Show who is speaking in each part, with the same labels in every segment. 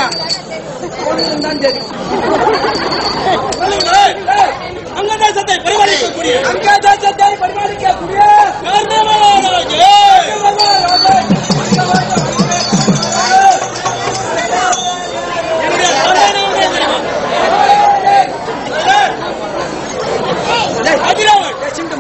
Speaker 1: உனக்கு தான் தெரியும்
Speaker 2: சொல்லுங்கள். அங்க தேசத்தை பரிமாறிக்கக்கூடிய
Speaker 1: அங்கே தேசத்தை பரிமாறிக்கக்கூடிய
Speaker 2: கர்ணமகாராஜே. என்னுடைய தந்தையினவரே தெரியுமா? கதிரவன்.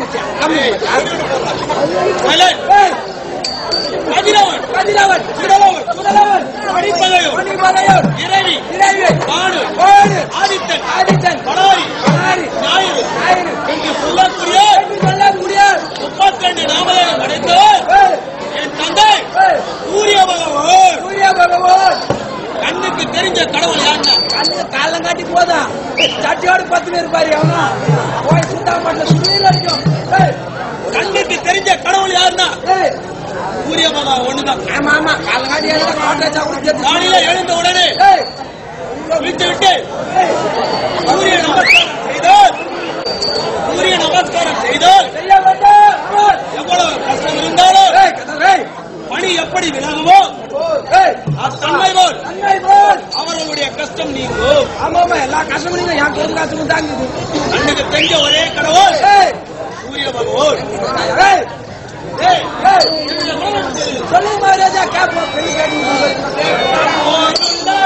Speaker 2: மலர். கதிரவன்.
Speaker 1: கதிரவன்
Speaker 2: சுடலவன்.
Speaker 1: சுடலவன்
Speaker 2: மணிப்பகையோன்.
Speaker 1: மணிமலையோன்
Speaker 2: இரவி.
Speaker 1: இறைவி
Speaker 2: பானு.
Speaker 1: கோடு
Speaker 2: ஆதித்தன்.
Speaker 1: ஆதித்தன்
Speaker 2: படாரி.
Speaker 1: படாரி
Speaker 2: ஞாயிறு.
Speaker 1: ஞாயிறு
Speaker 2: என்று சொல்லக்கூடிய
Speaker 1: என்று சொல்லக்கூடிய
Speaker 2: முப்பத்தி ரெண்டு நாமதேவ படைத்தவர்
Speaker 1: ஏய்,
Speaker 2: என் தந்தை
Speaker 1: ஏய்,
Speaker 2: சூரிய பகவான்
Speaker 1: சூரிய பகவான்
Speaker 2: கண்ணுக்கு தெரிஞ்ச கடவுள் யாருன்னா
Speaker 1: கண்ணு காலம் காட்டி போதா சட்டியோடு பத்துன்னு இருப்பாரு அவனா போய் சுத்தா பண்ண சுடீர் அடிக்கும் ஏய்,
Speaker 2: கண்ணுக்கு தெரிஞ்ச கடவுள் யாருன்னா
Speaker 1: ஏய்,
Speaker 2: சூரிய பகவான் ஒண்ணுதான்
Speaker 1: ஆமா ஆமா காலம் காட்டி எல்லாம் கோட்டை சாப்பிட்டு செத்து.
Speaker 2: காலையில எழுந்த உடனே
Speaker 1: ஏய்,
Speaker 2: குளித்து விட்டு
Speaker 1: ஏய்,
Speaker 2: சூரிய நமஸ்காரம் செய்தால் சூரிய நமஸ்காரம் செய்தால்
Speaker 1: செய்ய வேண்டும் அவர்.
Speaker 2: எவ்வளவு கஷ்டம் இருந்தாலும்
Speaker 1: ஏய், கதர், ஏய்,
Speaker 2: பணி எப்படி விலகுமோ
Speaker 1: ஓ, ஏய்,
Speaker 2: அத்தன்மை போல்
Speaker 1: நன்மை போல்
Speaker 2: அவர்களுடைய கஷ்டம் நீங்கும்
Speaker 1: ஆமா ஆமா எல்லா கஷ்டமும் நீங்க என் குடும்ப கஷ்டமும் தாங்குது
Speaker 2: கண்ணுக்கு தெரிஞ்ச ஒரே கடவுள்
Speaker 1: ஏய்,
Speaker 2: சூரிய பகவான்
Speaker 1: ஏய்,
Speaker 2: ஏய்,
Speaker 1: ஏய்,
Speaker 2: என்னுடைய மகன் சொல்லு.
Speaker 1: சொல்லு மகாராஜா கேட்போம் பெரிய கேட்டு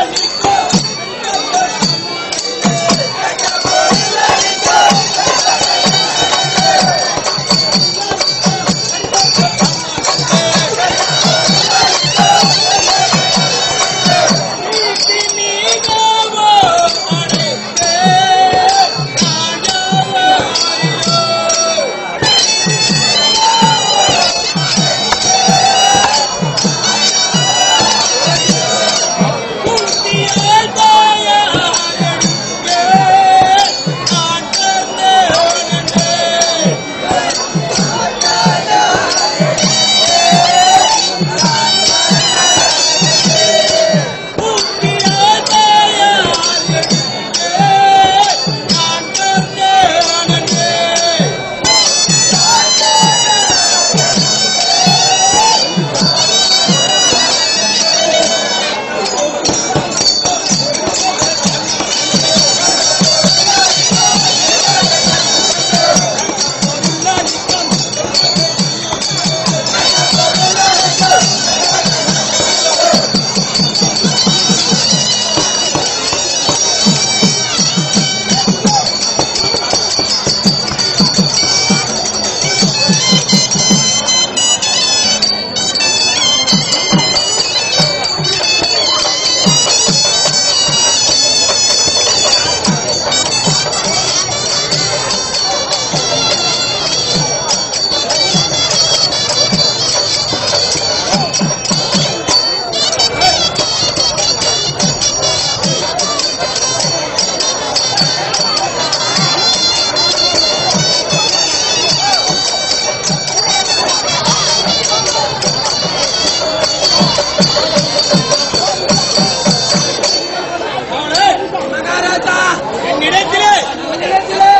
Speaker 1: மகாராஜா
Speaker 2: என்னிடத்திலே
Speaker 1: உன்னிடத்திலே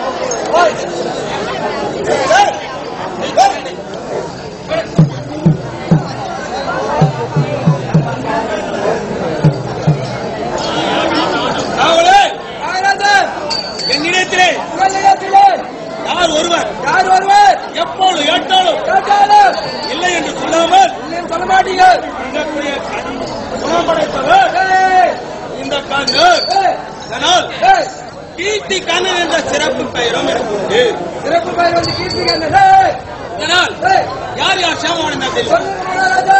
Speaker 1: ஓய்,
Speaker 2: அவளே
Speaker 1: மகாராஜா
Speaker 2: என்னிடத்திலே
Speaker 1: உன்னிடத்திலே
Speaker 2: யார் ஒருவர்
Speaker 1: யார் ஒருவர்
Speaker 2: எப்போது ஏற்றாலும்
Speaker 1: கேட்டாலும்
Speaker 2: இல்லை என்று சொல்லாமல்
Speaker 1: இல்லைன்னு சொல்ல மாட்டீங்க
Speaker 2: இதற்குரிய குணம் படைத்தவர்
Speaker 1: ஏய்,
Speaker 2: இந்த கண்ணர்
Speaker 1: ஏய்,
Speaker 2: அதனால்
Speaker 1: ஏய்,
Speaker 2: கீர்த்தி கண்ணன் என்ற சிறப்பு பெயரும் எனக்கு உண்டு
Speaker 1: சிறப்பு பெயர் வந்து கீர்த்திகண்ணன் ஏய்,
Speaker 2: இதனால்
Speaker 1: ஏய்,
Speaker 2: யார் யார் சேமமானதில்
Speaker 1: சொல்லுங்க மகாராஜா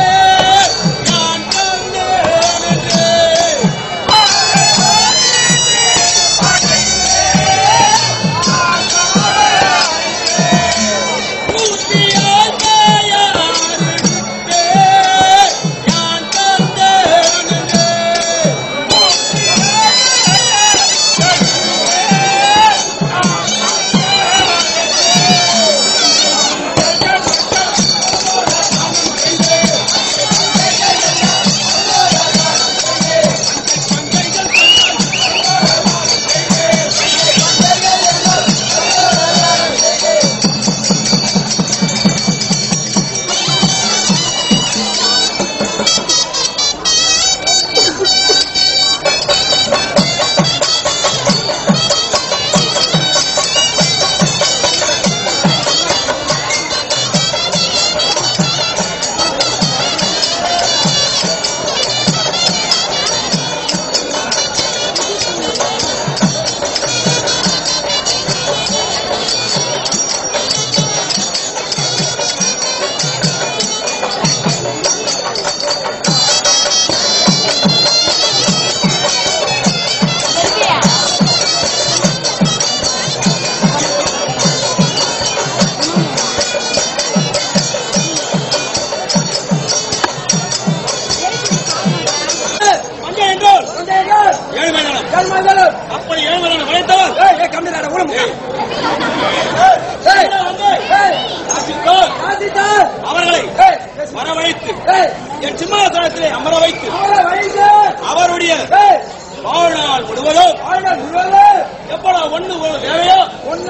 Speaker 2: படைத்தே நான்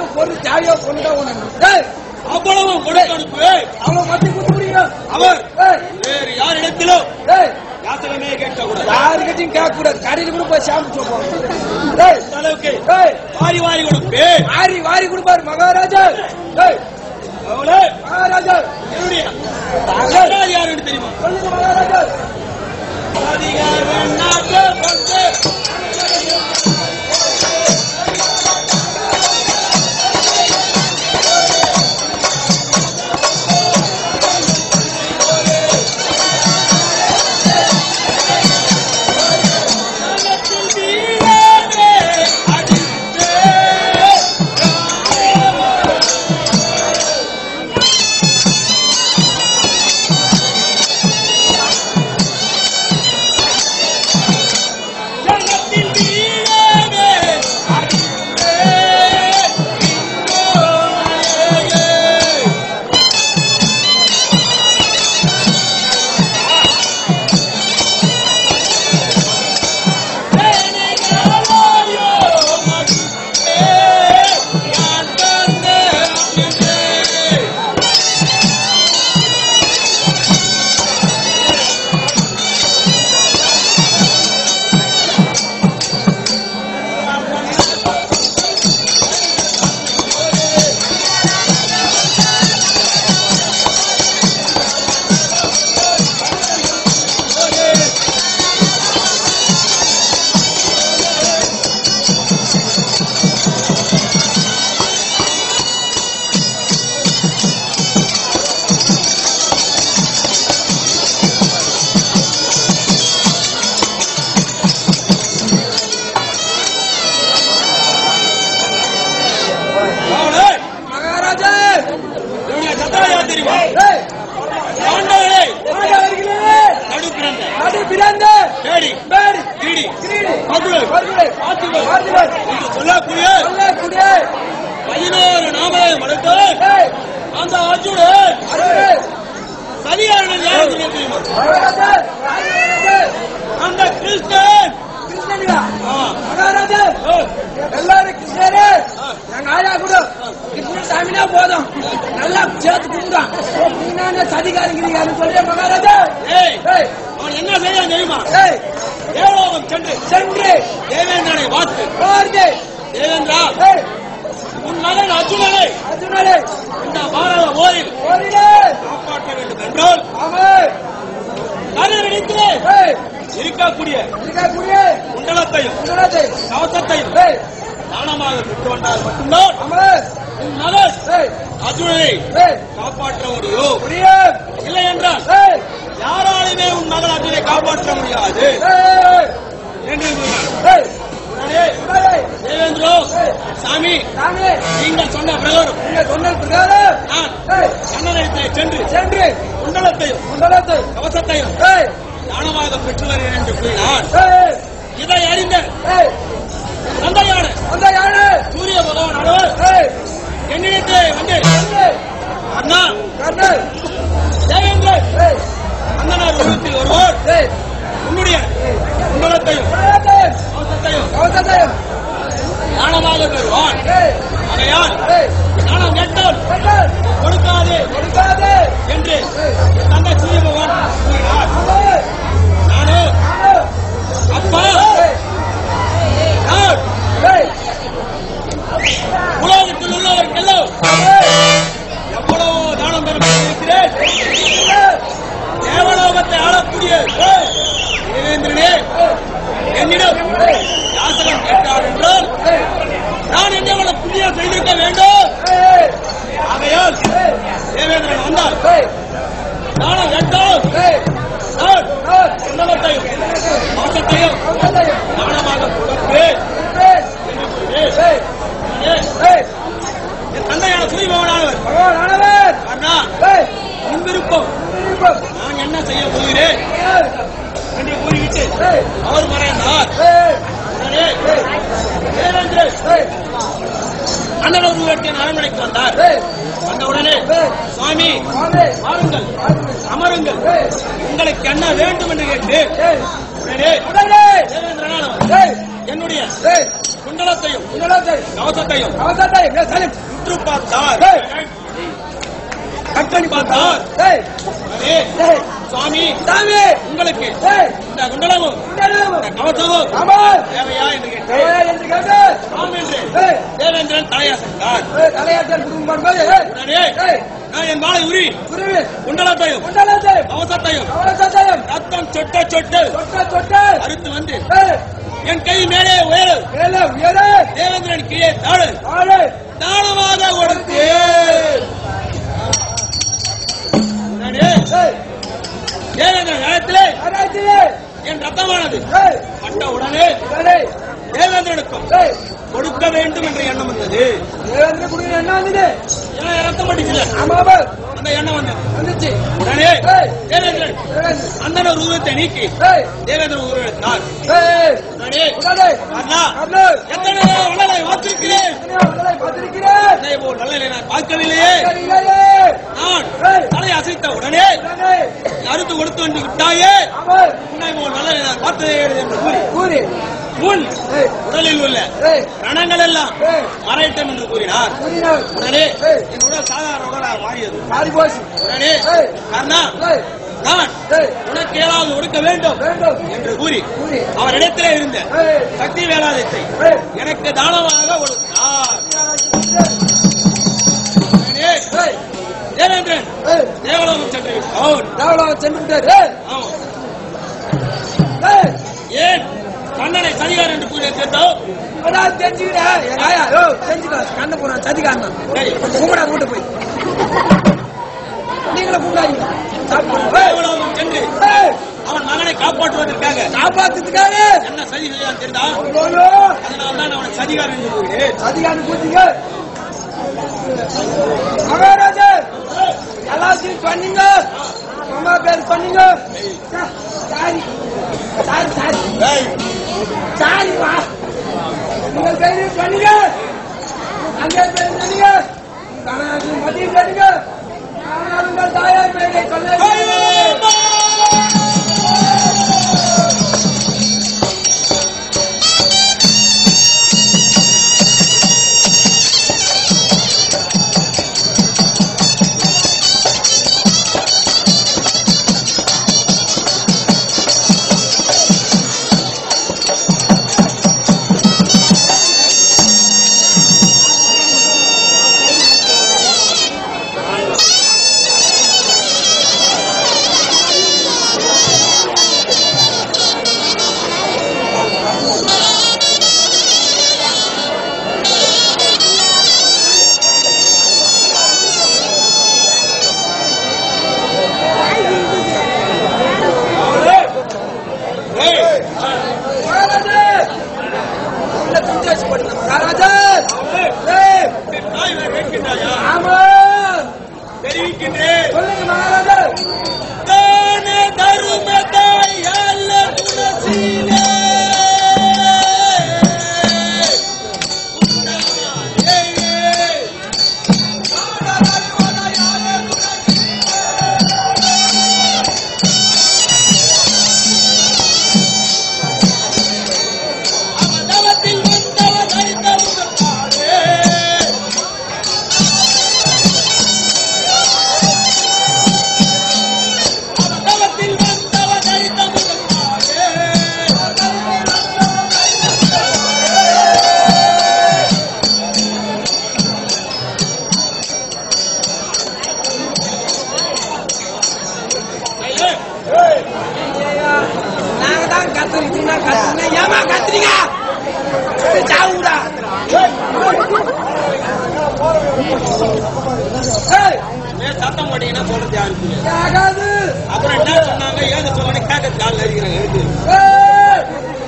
Speaker 1: பொருள் தேவையோ கொண்டா உனக்கு டேய்
Speaker 2: அவ்வளவு கொடுக்கணுக்கு
Speaker 1: அவளை மட்டும் குடுக்குறீங்க
Speaker 2: அவர்
Speaker 1: டேய்
Speaker 2: வேறு யாரிடத்திலும்
Speaker 1: டேய்
Speaker 2: யாசகமே கேட்கக்கூடாது
Speaker 1: யாருக்கிட்டையும் கேட்க கூடாது கடையில் கூட போய் ஷாம்பு சொல்லுவாங்க டேய்
Speaker 2: இந்த அளவுக்கு
Speaker 1: டேய்
Speaker 2: வாரி வாரி கொடுப்பே
Speaker 1: வாரி வாரி கொடுப்பாரு மகாராஜா டேய்
Speaker 2: அவளே
Speaker 1: மகாராஜா
Speaker 2: என்னுடைய மகாராஜா யாருன்னு தெரியுமா
Speaker 1: சொல்லுங்க மகாராஜா
Speaker 2: அதிகாரம் நாட்டு வந்து அவளே
Speaker 1: மகாராஜா
Speaker 2: என்னுடைய சத்தா யார் தெரியுமா
Speaker 1: டேய்
Speaker 2: ஆண்டவரே
Speaker 1: ராஜா வருகிறே
Speaker 2: நடு பிறந்த
Speaker 1: நடு பிறந்த
Speaker 2: தேடி
Speaker 1: பேடி
Speaker 2: கிரீடி
Speaker 1: கிரீடி
Speaker 2: மதுரை
Speaker 1: வருகிறே
Speaker 2: ஆத்துவர்
Speaker 1: வருகிறே
Speaker 2: என்று சொல்லக்கூடிய
Speaker 1: நல்ல குடியே
Speaker 2: பதினோரு நாமலை மடுத்து
Speaker 1: டேய்
Speaker 2: அந்த அர்ஜுனன்
Speaker 1: வருகிறே
Speaker 2: சதிகாரன் யார் தெரியுமா
Speaker 1: மகாராஜா ராஜா
Speaker 2: அந்த கிறிஸ்தன்
Speaker 1: கிருஷ்ணனியா
Speaker 2: ஆ,
Speaker 1: மகாராஜா
Speaker 2: ஓ,
Speaker 1: எல்லாரும் கிருஷ்ணரே எங்க ஆயா கூட கிருஷ்ண சாமினா போதும் நல்லா சேர்த்து கும்பிடுவான் நீங்க சதிகாரிங்கிறீங்கன்னு சொல்லி மகாராஜா
Speaker 2: ஏய்
Speaker 1: ஏய்
Speaker 2: அவன் என்ன செய்யான் தெரியுமா
Speaker 1: ஏய்
Speaker 2: தேவலோகம் சென்று
Speaker 1: சென்று
Speaker 2: தேவேந்திரனை பார்த்து
Speaker 1: போர்ந்து
Speaker 2: தேவேந்திரா
Speaker 1: ஏய்
Speaker 2: உன் மகன் அர்ஜுனனை
Speaker 1: அர்ஜுனரே
Speaker 2: இந்த பாரத போரில்
Speaker 1: போரிலே
Speaker 2: காப்பாற்ற வேண்டும் என்றால்
Speaker 1: ஆமே
Speaker 2: நகரிடத்திலே
Speaker 1: ஏய்
Speaker 2: இருக்கக்கூடிய
Speaker 1: இருக்கக்கூடிய
Speaker 2: குண்டலத்தையும்
Speaker 1: குண்டலத்தை
Speaker 2: கவசத்தையும்
Speaker 1: ஏய்
Speaker 2: தானமாக பெற்று வந்தால் மட்டும்தான்
Speaker 1: ஆமே
Speaker 2: உன் மகன்
Speaker 1: ஏய்
Speaker 2: அர்ஜுனனை
Speaker 1: ஏய்
Speaker 2: காப்பாற்ற முடியும்
Speaker 1: புரியும்
Speaker 2: இல்லை என்றால்
Speaker 1: ஏய்
Speaker 2: யாராலுமே உன் மகன் அர்ஜுனை காப்பாற்ற முடியாது
Speaker 1: ஏய்
Speaker 2: என்று கூறினார்.
Speaker 1: ஏய்
Speaker 2: உடனே
Speaker 1: ஏய்
Speaker 2: தேவேந்திரோ சாமி
Speaker 1: சாமி
Speaker 2: நீங்கள் சொன்ன பிரகாரம்
Speaker 1: நீங்க சொன்ன பிரகாரம்
Speaker 2: நான்
Speaker 1: ஏய்
Speaker 2: கண்ணனத்தை சென்று
Speaker 1: சென்று
Speaker 2: குண்டலத்தையும்
Speaker 1: குண்டலத்தை
Speaker 2: கவசத்தையும்
Speaker 1: ஏய்
Speaker 2: தானமாக பெற்று வருகிறேன் என்று கூறினார்
Speaker 1: ஏய்
Speaker 2: இதை அறிந்த
Speaker 1: ஏய்
Speaker 2: தந்தையான
Speaker 1: அந்த யாரு
Speaker 2: சூரிய பகவான் அளவர்
Speaker 1: ஏய்
Speaker 2: என்னிடத்திலே வந்து
Speaker 1: ஏய்
Speaker 2: அண்ணா
Speaker 1: கண்ணு
Speaker 2: தேவேந்திரன்
Speaker 1: ஏய்
Speaker 2: அண்ணனார் உருவத்தில் ஒருவர்
Speaker 1: ஏய்
Speaker 2: உன்னுடைய குண்டலத்தையும்
Speaker 1: குண்டலத்தை
Speaker 2: கவசத்தையும்
Speaker 1: கவசத்தையும்
Speaker 2: தானமாக பெறுவான்
Speaker 1: ஏய்
Speaker 2: ஆகையால்
Speaker 1: ஏய்
Speaker 2: தானம் கேட்டால்
Speaker 1: கண்ணு
Speaker 2: கொடுக்காதே
Speaker 1: கொடுக்காதே
Speaker 2: என்று
Speaker 1: ஏய்
Speaker 2: என் தந்தை சூரிய பகவான் கூறினார்
Speaker 1: ஆமே
Speaker 2: நானோ
Speaker 1: ஆமே
Speaker 2: அப்பா
Speaker 1: ஏய்
Speaker 2: நான்
Speaker 1: ஏய்
Speaker 2: உலகத்தில் உள்ளவர்க்கெல்லாம்
Speaker 1: ஏய்
Speaker 2: எவ்வளவோ தானம் பெறுகிறேன்
Speaker 1: ஏய்
Speaker 2: தேவலோகத்தை ஆளக்கூடிய தேவேந்திரனே என்னிடம் யாசகம் கேட்டார் என்றால் நான் என்ன புண்ணியம் செய்திருக்க வேண்டும்
Speaker 1: ஏய்
Speaker 2: ஆகையால்
Speaker 1: ஏய்
Speaker 2: தேவேந்திரன் வந்தால்
Speaker 1: ஏய்
Speaker 2: தானம் கேட்டால்
Speaker 1: ஏய்
Speaker 2: நான்
Speaker 1: நான்
Speaker 2: உன்னதத்தையும் மாசத்தையும்
Speaker 1: கவசத்தையும்
Speaker 2: தானமாக கொடுப்பேன்
Speaker 1: ஏய்
Speaker 2: ஏய்,
Speaker 1: ஏய்
Speaker 2: ஏய்,
Speaker 1: ஏய்
Speaker 2: என் தந்தையான சூரியபவனானவர்
Speaker 1: பகவான் ஆனவர்
Speaker 2: அண்ணா
Speaker 1: ஏய்
Speaker 2: உன் விருப்பம்
Speaker 1: விருப்பம்
Speaker 2: நான் என்ன செய்ய போகிறேன்
Speaker 1: ஏய்
Speaker 2: என்று கூறிவிட்டு
Speaker 1: ஏய்
Speaker 2: அவர் மறைந்தார்
Speaker 1: ஏய்
Speaker 2: உடனே தேவேந்திரன்
Speaker 1: ஏய்
Speaker 2: அண்ணன் ஒருவத்தின் அரண்மனைக்கு வந்தார்
Speaker 1: ஏய்
Speaker 2: வந்தவுடனே
Speaker 1: ஏய்
Speaker 2: சுவாமி
Speaker 1: வாங்க
Speaker 2: வாருங்கள் அமருங்கள்
Speaker 1: ஏய்
Speaker 2: உங்களுக்கு என்ன வேண்டும் என்று கேட்டு
Speaker 1: ஏய்
Speaker 2: உடனே
Speaker 1: உடனே
Speaker 2: தேவேந்திரனானவர்
Speaker 1: ஏய்
Speaker 2: என்னுடைய
Speaker 1: ஏய்
Speaker 2: குண்டலத்தையும்
Speaker 1: குண்டலத்தையும்
Speaker 2: கவசத்தையும்
Speaker 1: அவசரத்தையும் ஏய், சலீம்.
Speaker 2: உற்று பார்த்தார்
Speaker 1: ஏய்.
Speaker 2: கட்டணி பார்த்தார்
Speaker 1: ஏய்,
Speaker 2: அதே,
Speaker 1: ஏய்,
Speaker 2: சுவாமி
Speaker 1: சாமி
Speaker 2: உங்களுக்கு
Speaker 1: ஏய்,
Speaker 2: இந்த குண்டலமும்
Speaker 1: குண்டலம்.
Speaker 2: இந்த கவசமும்
Speaker 1: ஆமாம்.
Speaker 2: தேவையா என்று கேட்டேன்
Speaker 1: ஏய், என்று கேட்டு.
Speaker 2: ஆம் என்று
Speaker 1: ஏய்,
Speaker 2: தேவேந்திரன் தலையசைத்தார்
Speaker 1: ஏய், தலையாட்டல் குடும்பம் பண்ணும்போது, ஏய்,
Speaker 2: உடனே
Speaker 1: ஏய்,
Speaker 2: நான் என் வாளை உரி
Speaker 1: குருவி,
Speaker 2: குண்டலத்தையும்
Speaker 1: குண்டலத்தையும்
Speaker 2: கவசத்தையும்
Speaker 1: அவசரத்தையும்
Speaker 2: ரத்தம் சொட்ட சொட்டு
Speaker 1: தொட்ட தொட்டு
Speaker 2: அறுத்து வந்து
Speaker 1: ஏய்,
Speaker 2: என் கை மேலே உயரு
Speaker 1: மேலே உயரு
Speaker 2: தேவேந்திரன் கீழே தாழு
Speaker 1: ஆளு
Speaker 2: தானமாக கொடுத்து உடனே
Speaker 1: ஏய்,
Speaker 2: தேவேந்திரன் நேரத்திலே
Speaker 1: ஆராய்ச்சியே.
Speaker 2: என் ரத்தமானது
Speaker 1: ஏய்,
Speaker 2: பட்ட உடனே
Speaker 1: உடனே,
Speaker 2: தேவேந்திரனுக்கும்
Speaker 1: ஏய்,
Speaker 2: கொடுக்க வேண்டும் என்ற எண்ணம் வந்தது
Speaker 1: தேவேந்திர குடியில் என்ன வந்தது
Speaker 2: ஏன்னா ரத்தம் அடிக்கல
Speaker 1: ஆமாவா
Speaker 2: அந்த எண்ணம் வந்தது
Speaker 1: வந்துச்சு
Speaker 2: உடனே
Speaker 1: ஏய்.
Speaker 2: தேவேந்திரன்
Speaker 1: தேவேந்திர.
Speaker 2: அந்த ஒரு உருவத்தை நீக்கி
Speaker 1: ஏய்,
Speaker 2: தேவேந்திரன் உருவெடுத்தார்
Speaker 1: ஏய்,
Speaker 2: உடனே
Speaker 1: உடனே,
Speaker 2: அண்ணா
Speaker 1: அண்ணா,
Speaker 2: எத்தனை வள்ளலை வாத்திருக்கிறேன்
Speaker 1: எத்தனையோ உடலை பார்த்திருக்கிறேன்.
Speaker 2: இதே போல் வள்ளலை நான் பார்க்கவில்லையே
Speaker 1: சரியில்லையே.
Speaker 2: நான்
Speaker 1: ஏய்,
Speaker 2: தலை அசைத்த உடனே
Speaker 1: உடனே,
Speaker 2: அறுத்து கொடுத்து வந்து விட்டாயே
Speaker 1: அவன்
Speaker 2: உன்னை போல் வள்ளலை நான் பார்த்ததே இல்லை என்று கூறி
Speaker 1: கூறி,
Speaker 2: உன்
Speaker 1: ஏய்,
Speaker 2: உடலில் உள்ள
Speaker 1: ஏய்,
Speaker 2: ரணங்கள் எல்லாம்
Speaker 1: ஏய்,
Speaker 2: மறையட்டும் என்று கூறினார்
Speaker 1: கூறினான்.
Speaker 2: உடனே
Speaker 1: ஏய்.
Speaker 2: என் உடல் சாதாரண உடலாக மாறியது
Speaker 1: மாறி போச்சு.
Speaker 2: உடனே
Speaker 1: ஏய்,
Speaker 2: கர்ணா
Speaker 1: ஏய்,
Speaker 2: நான்
Speaker 1: ஏய்,
Speaker 2: உனக்கு ஏதாவது கொடுக்க வேண்டும்
Speaker 1: வேண்டும்.
Speaker 2: என்று கூறி
Speaker 1: கூறி,
Speaker 2: அவரிடத்திலே இருந்த
Speaker 1: ஏய்,
Speaker 2: சக்தி வேளாதத்தை
Speaker 1: ஏய்,
Speaker 2: எனக்கு தானமாக கொடுத்தார் உடனே
Speaker 1: ஏய்,
Speaker 2: தேவேந்திரன்
Speaker 1: ஏய்,
Speaker 2: தேவலோகம் சென்று விட்டான்
Speaker 1: தேவலாவன் சென்று விட்டார். ஏய்,
Speaker 2: ஆமா
Speaker 1: ஏய்,
Speaker 2: ஏன் கண்ணனை சதிகார் என்று கூறிய கேட்டோம்
Speaker 1: அடா, தெரிஞ்சுக்கிடா. என் ஆயா, யோ, தெரிஞ்சுக்கோ. கண்ணை போறான், சதிகாரன்.
Speaker 2: சரி
Speaker 1: கும்பிடா, வீட்டு போய். நீங்களும் கும்பிடாதீங்க. சாப்பிடுங்க. ஏய்,
Speaker 2: தேவலோகம் சென்று
Speaker 1: ஏய்,
Speaker 2: அவன் மகனை காப்பாற்றுவதற்காக
Speaker 1: காப்பாத்துறதுக்காக
Speaker 2: என்ன சதி செய்தான் தெரிந்தா
Speaker 1: ஐயோ,
Speaker 2: அதனால தான் அவனை சதிகார் என்று கூறினேன்
Speaker 1: சதிகாரன் கூட்டிங்க. மகாராஜர் எல்லாத்தையும் சொன்னீங்க அம்மா பேர் சொன்னீங்க சா- சாரி சாரி சாரி
Speaker 2: ஏய்,
Speaker 1: சாரிப்பா உங்க பேரையும் சொன்னீங்க அங்கே பேர் சொன்னீங்க கணக்கு மதியம் சொன்னீங்க ஆனால் உங்கள் தாயார் பேரை சொல்ல
Speaker 2: ஏய்,
Speaker 1: மகாராஜர் உள்ள துணி வச்சு போடுங்க மகாராஜர் ஏய்,
Speaker 2: என் தாய் கேட்கின்றாயா
Speaker 1: ஆமா
Speaker 2: தெரிவிக்கின்றேன்
Speaker 1: சொல்லுங்க மகாராஜர்
Speaker 2: தான தருமதாய் அல்ல துளசியிலே. உன்னதாயே. அவதவத்தில் வந்தவன் அறிந்த முதற்காலே. அவதவத்தில் வந்தவன் அறிந்த முதற்காலே. ஏய்,
Speaker 1: நாங்க தான் கத்துறீங்க கத்துறீங்க ஏமா கத்துறீங்க சாவுடா ஏய்,
Speaker 2: ஏன் சத்தம் போட்டீங்கன்னா சொல்றது யாருக்கு
Speaker 1: ஆகாது
Speaker 2: அப்புறம் என்ன சொன்னாங்க ஏது சொன்னாங்க கேட்க காலில் இருக்கிறாங்க எழுது
Speaker 1: ஏய்,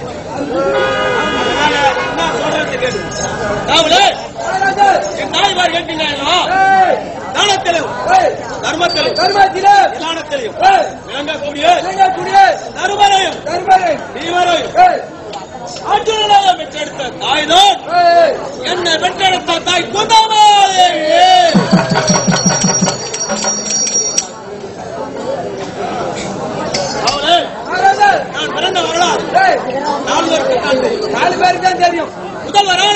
Speaker 2: அதனால என்ன சொல்றது கேளு தாவலே
Speaker 1: மகாராஜர்
Speaker 2: என் தாய்மார் கேட்கின்றார்களா
Speaker 1: ஏய்,
Speaker 2: தானத்திலும்
Speaker 1: ஏய்,
Speaker 2: தர்மத்திலும்
Speaker 1: தர்மத்திலே
Speaker 2: நிதானத்திலும்
Speaker 1: ஏய்,
Speaker 2: விளங்கக்கூடிய
Speaker 1: இளைஞக்கூடிய
Speaker 2: தருமரையும்
Speaker 1: தர்மரை
Speaker 2: தீவரையும்
Speaker 1: ஏய்,
Speaker 2: அர்ஜுனனாக பெற்றெடுத்த தாய்தான்
Speaker 1: ஏய்,
Speaker 2: என்னை பெற்றெடுத்த தாய் குந்தமாதேவியே தாவலே
Speaker 1: மகாராஜர்
Speaker 2: நான் பிறந்த வரலாறு
Speaker 1: ஏய்,
Speaker 2: நால்வருக்கு தான் தெரியும்
Speaker 1: நாலு பேருக்கு தான் தெரியும்
Speaker 2: முதல்வரா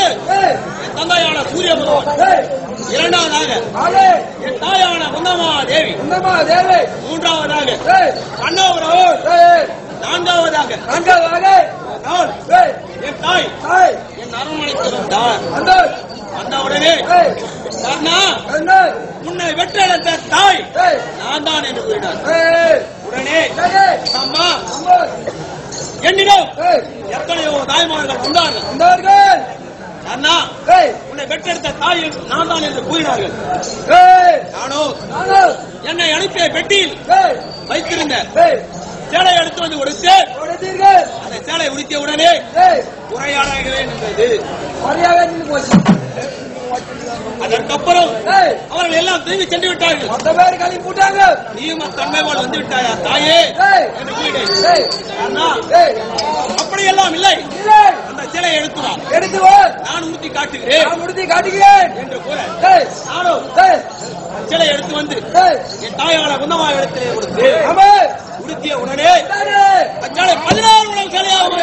Speaker 1: காளி
Speaker 2: என் தாயான குந்தமா தேவி
Speaker 1: குந்தமா தேவி
Speaker 2: மூன்றாவதாக
Speaker 1: ஏய்
Speaker 2: கண்ணோபுரம்
Speaker 1: ஏய்
Speaker 2: நான்காவதாக
Speaker 1: நான்காவதாக
Speaker 2: நான்
Speaker 1: ஏய்
Speaker 2: என் தாய்
Speaker 1: தாய்
Speaker 2: என் அரண்மனைக்கு வந்தார்
Speaker 1: அந்த
Speaker 2: வந்த உடனே
Speaker 1: ஏய்
Speaker 2: கர்ணா
Speaker 1: என்ன
Speaker 2: உன்னை வெற்றெடுத்த தாய்
Speaker 1: ஏய்
Speaker 2: நான் தான் என்று கூறினார்
Speaker 1: ஏய்
Speaker 2: உடனே
Speaker 1: ஏய்
Speaker 2: அம்மா
Speaker 1: அம்மா
Speaker 2: என்னிடம்
Speaker 1: ஏய்
Speaker 2: எத்தனையோ தாய்மார்கள் வந்தார்கள்
Speaker 1: வந்தார்கள்
Speaker 2: கர்ணா
Speaker 1: ஏய்
Speaker 2: உன்னை பெற்றெடுத்த தாய் நான் தான் என்று கூறினார்கள்
Speaker 1: ஏய்
Speaker 2: நானோ
Speaker 1: நாங்கள்
Speaker 2: என்னை அனுப்பிய பெட்டியில்
Speaker 1: ஏய்
Speaker 2: வைத்திருந்த
Speaker 1: ஏய்
Speaker 2: சேலை எடுத்து வந்து கொடுத்து
Speaker 1: கொடுத்தீர்கள்
Speaker 2: அந்த சேலை உடுத்திய உடனே
Speaker 1: ஏய்
Speaker 2: உரையாடவே நின்றது
Speaker 1: மரியாதை நின்று போச்சு
Speaker 2: அதற்கப்புறம்
Speaker 1: ஏய்
Speaker 2: அவர்கள் எல்லாம் திரும்பி சென்று விட்டார்கள்
Speaker 1: மொத்த பேர் கழி போட்டாங்க
Speaker 2: நீயும் தன்மை போல் வந்து விட்டாயா தாயே
Speaker 1: ஏய்
Speaker 2: என்று கூறினேன்
Speaker 1: ஏய்
Speaker 2: அண்ணா
Speaker 1: ஏய்
Speaker 2: அப்படியெல்லாம் இல்லை
Speaker 1: இல்லை
Speaker 2: அந்த சேலையை எடுத்து வா
Speaker 1: எடுத்து வா
Speaker 2: நான் உடுத்தி காட்டுகிறேன்
Speaker 1: நான் முடித்து காட்டுகிறேன்
Speaker 2: என்று கூற
Speaker 1: ஏய்
Speaker 2: நானும்
Speaker 1: ஏய்
Speaker 2: சேலை எடுத்து வந்து
Speaker 1: ஏய்
Speaker 2: என் தாயான குந்தமா இடத்திலே கொடுத்து
Speaker 1: ஆமா
Speaker 2: உடுத்திய உடனே
Speaker 1: தானே
Speaker 2: அச்சாலை பதினாறு உணவு சேலையாக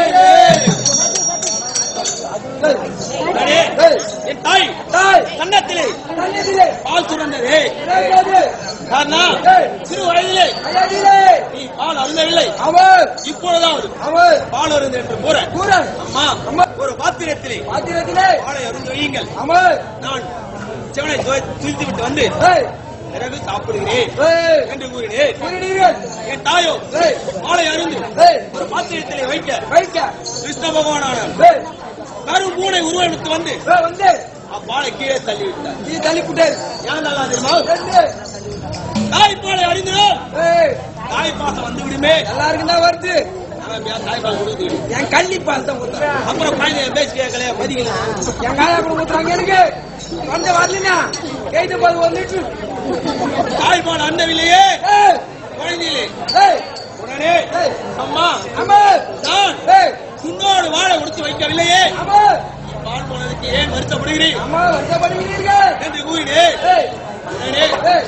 Speaker 2: உடனே
Speaker 1: ஏய்
Speaker 2: என் தாய்
Speaker 1: தாய்
Speaker 2: கன்னத்திலே
Speaker 1: தண்ணீரிலே
Speaker 2: பால் சுரந்ததே
Speaker 1: இறங்காது
Speaker 2: காரணம்
Speaker 1: ஏய்
Speaker 2: சிறு வயதிலே
Speaker 1: ஐயாடிலே
Speaker 2: நீ பால் அருந்தவில்லை
Speaker 1: அவர்
Speaker 2: இப்பொழுதாவது
Speaker 1: அவர்
Speaker 2: பால் அருந்து என்று கூற
Speaker 1: கூறன்
Speaker 2: அம்மா
Speaker 1: அம்மா.
Speaker 2: ஒரு பாத்திரத்திலே
Speaker 1: பாத்திரத்திலே
Speaker 2: பாலை அருந்து வையுங்கள்
Speaker 1: அவர்
Speaker 2: நான் சிவனை துய்த்து விட்டு வந்து
Speaker 1: ஏய்
Speaker 2: பிறகு சாப்பிடுகிறேன்
Speaker 1: ஏய்
Speaker 2: என்று கூறினேன்
Speaker 1: கூறினீர்கள்
Speaker 2: என் தாயோ
Speaker 1: ஏய்
Speaker 2: பாலை அருந்து
Speaker 1: ஏய்
Speaker 2: ஒரு பாத்திரத்திலே வைக்க
Speaker 1: வைக்க
Speaker 2: கிருஷ்ண பகவானான
Speaker 1: ஏய்
Speaker 2: கரும் பூனை உருவெடுத்து வந்து
Speaker 1: ஏய் வந்து
Speaker 2: அப்பாலை கீழே தள்ளி விட்டார்
Speaker 1: நீ தள்ளி புட்டேன்
Speaker 2: ஏன் நல்லா தெரியுமா
Speaker 1: ரெண்டு
Speaker 2: தாய் பாலை அறிந்திடும்
Speaker 1: ஏய்
Speaker 2: தாய் பாசம் வந்து விடுமே
Speaker 1: எல்லாருக்கும் தான் வருது
Speaker 2: அவன் ஏன் தாய் பால் கொடுத்து விடு.
Speaker 1: என் கள்ளி பால் தான் ஊத்துறேன்
Speaker 2: அப்புறம் குழந்தைய பேசி கேட்கலையா மதிக்கல
Speaker 1: என் காயா கூட ஊத்துறாங்க எனக்கு கொஞ்சம் வரலனா கைது பால் ஒரு லிட்டர்
Speaker 2: தாய் பால் அண்டவில்லையே
Speaker 1: ஏய்
Speaker 2: குழந்தையிலே
Speaker 1: ஏய்
Speaker 2: உடனே
Speaker 1: ஏய்
Speaker 2: அம்மா
Speaker 1: அம்மா
Speaker 2: நான்
Speaker 1: ஏய்
Speaker 2: உன்னோடு வாழை உடுத்து வைக்கவில்லையே
Speaker 1: அம்மா
Speaker 2: பால் போனதுக்கு ஏன் வருத்தப்படுகிறேன்
Speaker 1: அம்மா வருத்தப்படுகிறீர்கள்
Speaker 2: என்று கூறினேன்
Speaker 1: ஏய்
Speaker 2: உடனே
Speaker 1: ஏய்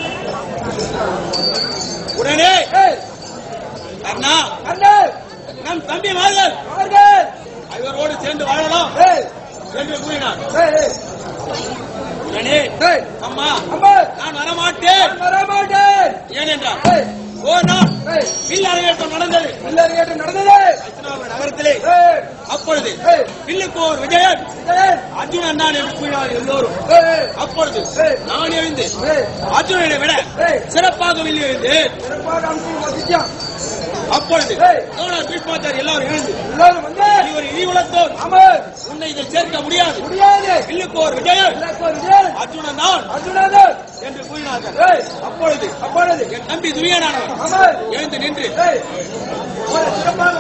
Speaker 2: உடனே
Speaker 1: ஏய்
Speaker 2: கர்ணா
Speaker 1: கண்ணர்
Speaker 2: நம் தம்பிமார்கள்
Speaker 1: அவர்கள்
Speaker 2: இவரோடு சேர்ந்து வாழலாம்
Speaker 1: ஏய்
Speaker 2: என்று கூறினார்
Speaker 1: ஏய் ஏய்
Speaker 2: உடனே
Speaker 1: ஏய்
Speaker 2: அம்மா
Speaker 1: அம்மா
Speaker 2: நான் வரமாட்டேன்
Speaker 1: நான் வரமாட்டேன்
Speaker 2: ஏனென்றால்
Speaker 1: ஏய்
Speaker 2: ஓ நாள்
Speaker 1: ஏய்
Speaker 2: வில் அரங்கேற்றம் நடந்தது
Speaker 1: எல்லாரும் கேட்டு நடந்தது
Speaker 2: ஹஸ்தினாபுர நகரத்திலே
Speaker 1: ஏய்
Speaker 2: அப்பொழுது
Speaker 1: ஏய்
Speaker 2: வில்லுக்கு ஒரு விஜயன்
Speaker 1: ஏய்
Speaker 2: அர்ஜுனன் தான் என்று கூறினார் எல்லோரும்
Speaker 1: ஏய்
Speaker 2: அப்பொழுது
Speaker 1: ஏய்.
Speaker 2: நான் எழுந்து
Speaker 1: ஏய்
Speaker 2: அர்ஜுனனை விட
Speaker 1: ஏய்
Speaker 2: சிறப்பாக வில் எழுந்து
Speaker 1: சிறப்பாக அனுப்பி வசிச்சான்
Speaker 2: அப்பொழுது
Speaker 1: ஏய்.
Speaker 2: தோழர் பீஷ்மாச்சார் எல்லாரும் எழுந்து
Speaker 1: எல்லாரும் வந்து
Speaker 2: இவர் இனி உலகத்தோர்
Speaker 1: அம்மா
Speaker 2: உன்னை இதில் சேர்க்க முடியாது
Speaker 1: முடியாது
Speaker 2: வில்லுக்கு ஒரு விஜயன்
Speaker 1: எனக்கு ஒரு விஜய்
Speaker 2: அர்ஜுனன் தான்
Speaker 1: அர்ஜுனாதர்
Speaker 2: என்று கூறினார்கள்
Speaker 1: ஏய்
Speaker 2: அப்பொழுது
Speaker 1: அப்பொழுது
Speaker 2: என் தம்பி துரியனானவன்
Speaker 1: அம்மா
Speaker 2: எழுந்து நின்று
Speaker 1: ஏய் ஒரு சிறப்பாக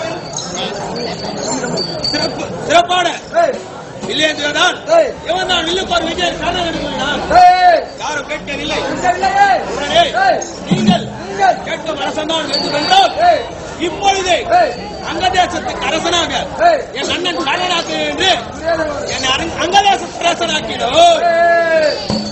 Speaker 2: சிறப்பு சிறப்பான
Speaker 1: ஏய்
Speaker 2: வில்லேந்திரதான்
Speaker 1: ஏய்
Speaker 2: இவன் தான் வில்லுக்கு ஒரு விஜயன் காரணம் என்று கூறினான்
Speaker 1: ஏய்
Speaker 2: யாரும் கேட்கவில்லை
Speaker 1: இல்லையே
Speaker 2: உடனே
Speaker 1: ஏய்
Speaker 2: நீங்கள்
Speaker 1: நீங்கள்
Speaker 2: கேட்கும் அரசன்தான் என்று கொண்டால்
Speaker 1: ஏய்
Speaker 2: இப்பொழுதே
Speaker 1: ஏய்
Speaker 2: அங்கதேசத்துக்கு அரசனாக
Speaker 1: ஏய்
Speaker 2: என் அண்ணன் காரணாக்கு என்று
Speaker 1: புரியாத ஒரு-
Speaker 2: என்னை அரங்- அங்கதேசத்து அரசனாக்கினோ
Speaker 1: ஏய்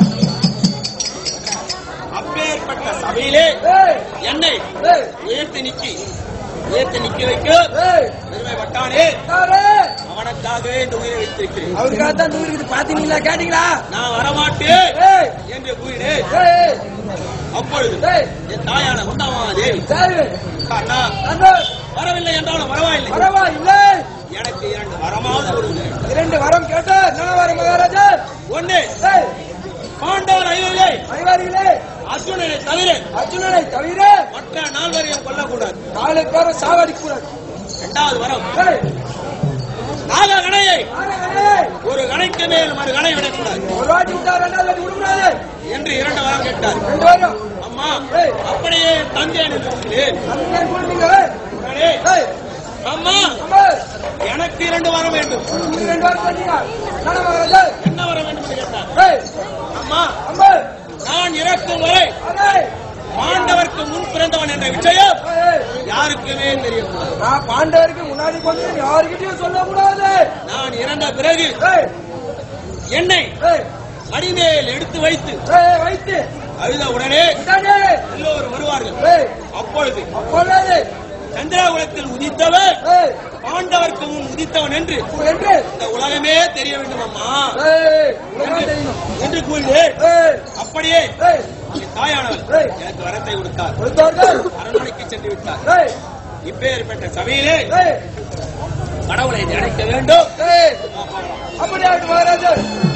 Speaker 2: அப்பேற்பட்ட சபையிலே
Speaker 1: ஏய்
Speaker 2: என்னை
Speaker 1: ஏய்
Speaker 2: உயர்த்தி நிக்கி உயர்த்தி நிக்க வைக்க
Speaker 1: ஏய்
Speaker 2: பெருமைப்பட்டானே
Speaker 1: யாரு
Speaker 2: அவனுக்காகவே இந்த உயிரை வைத்திருக்கிறேன்
Speaker 1: அவருக்காக தான் தூரிக்குது பாத்தீங்களா கேட்டீங்களா
Speaker 2: நான் வரமாட்டேன்
Speaker 1: ஏய்
Speaker 2: என்று கூறினேன்
Speaker 1: ஏய்
Speaker 2: அப்பொழுது
Speaker 1: ஏய்
Speaker 2: என் தாயான உண்டாமாதேவி
Speaker 1: சரி
Speaker 2: அண்ணா
Speaker 1: அண்ணா
Speaker 2: வரவில்லை என்றாலும் பரவாயில்லை
Speaker 1: வரவா இல்லை
Speaker 2: எனக்கு இரண்டு வரமாவது கொடுங்க
Speaker 1: இரண்டு வரம் கேட்டா நான் வர மகாராஜா
Speaker 2: ஒண்ணு
Speaker 1: ஏய்
Speaker 2: பாண்டவர் ஐயோலே
Speaker 1: அறிவாரிகளே
Speaker 2: அர்ஜுனனை தவிர
Speaker 1: அர்ஜுனனை தவிர
Speaker 2: மற்ற நால்வரையும் கொல்லக்கூடாது
Speaker 1: நாலு பேரை சாவடிக்க கூடாது
Speaker 2: இரண்டாவது வரம்
Speaker 1: ஏய்
Speaker 2: நாக கணையை
Speaker 1: ஆனவனே,
Speaker 2: ஒரு கணைக்கு மேல் மறு கணை விடக்கூடாது
Speaker 1: ஒரு வாட்டி விட்டா ரெண்டாவது வாட்டி விடக்கூடாது
Speaker 2: என்று இரண்டு வரம் கேட்டார்
Speaker 1: ரெண்டு வரும்
Speaker 2: அம்மா
Speaker 1: ஏய்.
Speaker 2: அப்படியே தந்தை நிறுத்தினேன்
Speaker 1: அந்த கொடுத்தீங்க
Speaker 2: உடனே
Speaker 1: ஏய்
Speaker 2: அம்மா
Speaker 1: அம்மா
Speaker 2: எனக்கு இரண்டு வரம் வேண்டும்
Speaker 1: உங்களுக்கு ரெண்டு வாரம் பண்ணீங்க நானே மகாராஜா
Speaker 2: என்ன வரம் வேண்டும் என்று கேட்டார்
Speaker 1: ஏய்
Speaker 2: அம்மா
Speaker 1: அம்மா
Speaker 2: நான் இறக்கும் வரை
Speaker 1: அதே
Speaker 2: பாண்டவருக்கு முன் பிறந்தவன் என்ற விஷயம்
Speaker 1: ஏய்
Speaker 2: யாருக்குமே தெரியக்கூடாது
Speaker 1: நான் பாண்டவருக்கு முன்னாடி கொஞ்சம் யாருக்கிட்டையும் சொல்லக்கூடாது
Speaker 2: நான் இறந்த பிறகு
Speaker 1: ஏய்
Speaker 2: என்னை
Speaker 1: ஏய்
Speaker 2: அடிமேல் எடுத்து வைத்து
Speaker 1: ஏய் வைத்து
Speaker 2: அழுத உடனே
Speaker 1: இதானே
Speaker 2: எல்லோரும் வருவார்கள்
Speaker 1: ஏய்
Speaker 2: அப்பொழுது
Speaker 1: அப்பொழுது
Speaker 2: சந்திராகுலத்தில் உதித்தவர்
Speaker 1: ஏய்,
Speaker 2: பாண்டவர்க்கு முன் உதித்தவன் என்று
Speaker 1: என்று
Speaker 2: இந்த உலகமே தெரிய வேண்டும் அம்மா
Speaker 1: ஏய், உனக்கு தெரியணும்.
Speaker 2: என்று கூறினேன்
Speaker 1: ஏய்,
Speaker 2: அப்படியே
Speaker 1: ஏய்,
Speaker 2: என் தாயானவர்
Speaker 1: ஏய்.
Speaker 2: எனக்கு வரத்தை கொடுத்தார்
Speaker 1: கொடுத்தார்கள்.
Speaker 2: அரண்மனைக்கு சென்று விட்டார்
Speaker 1: ஏய்,
Speaker 2: இப்பேற்பட்ட சபையிலே
Speaker 1: ஏய்,
Speaker 2: கடவுளை நினைக்க வேண்டும்
Speaker 1: ஏய், அப்படியாகட்டும் மகாராஜா